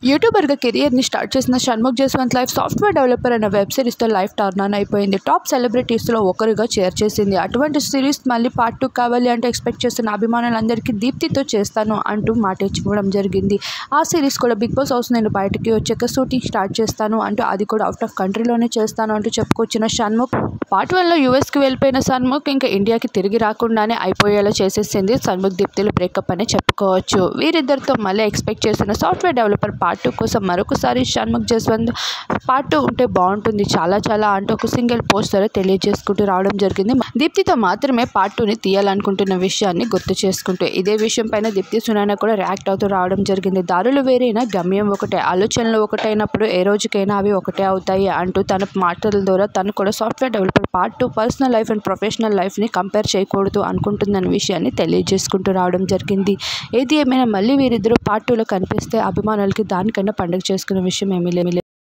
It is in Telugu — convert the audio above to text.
యూట్యూబర్గా కెరియర్ని స్టార్ట్ చేసిన Shanmukh Jaswanth life software developer అనే వెబ్ సిరీస్తో లైఫ్ టర్న్ ఆన్ అయిపోయింది టాప్ సెలబ్రిటీస్లో ఒకరుగా చేర్చేసింది అటువంటి సిరీస్ మళ్ళీ పార్ట్ టూ కావాలి అంటే ఎక్స్పెక్ట్ చేస్తున్న అభిమానులందరికీ దీప్తితో చేస్తాను అంటూ మాట ఇచ్చిపోవడం జరిగింది ఆ సిరీస్ కూడా బిగ్ బాస్ హౌస్ నేను బయటకి వచ్చాక షూటింగ్ స్టార్ట్ చేస్తాను అంటూ అది కూడా అవుట్ ఆఫ్ కంట్రీలోనే చేస్తాను అంటూ చెప్పుకొచ్చిన షణ్ముఖ్ పార్ట్ వన్లో యూఎస్కి వెళ్ళిపోయిన షణ్ముఖ్ ఇంకా ఇండియాకి తిరిగి రాకుండానే అయిపోయేలా చేసేసింది షణ్ముఖ్ దీప్తిలు బ్రేకప్ అని చెప్పుకోవచ్చు వీరిద్దరితో మళ్ళీ ఎక్స్పెక్ట్ చేసిన సాఫ్ట్వేర్ డెవలపర్ పార్ట్ టూ కోసం మరొకసారి షణ్ముఖ్ జస్వంత్ పార్ట్ టూ ఉంటే బాగుంటుంది చాలా చాలా అంటూ ఒక సింగిల్ పోస్ట్ ద్వారా తెలియజేసుకుంటూ రావడం జరిగింది దీప్తితో మాత్రమే పార్ట్ టూని తీయాలనుకుంటున్న విషయాన్ని గుర్తు చేసుకుంటూ ఇదే విషయం పైన దీప్తి సునాయన కూడా రియాక్ట్ అవుతూ రావడం జరిగింది దారులు వేరైనా గమ్యం ఒకటే ఆలోచనలు ఒకటైనప్పుడు ఏ రోజుకైనా అవి ఒకటే అవుతాయి అంటూ తన మాటల ద్వారా తను కూడా software developer part two personal life and professional లైఫ్ని కంపేర్ చేయకూడదు అనుకుంటుందన్న విషయాన్ని తెలియజేసుకుంటూ రావడం జరిగింది ఏది ఏమైనా మళ్ళీ వీరిద్దరూ పార్ట్ టూలో కనిపిస్తే అభిమానులకి దానికన్నా పండుగ చేసుకునే విషయం ఏమీ లేదు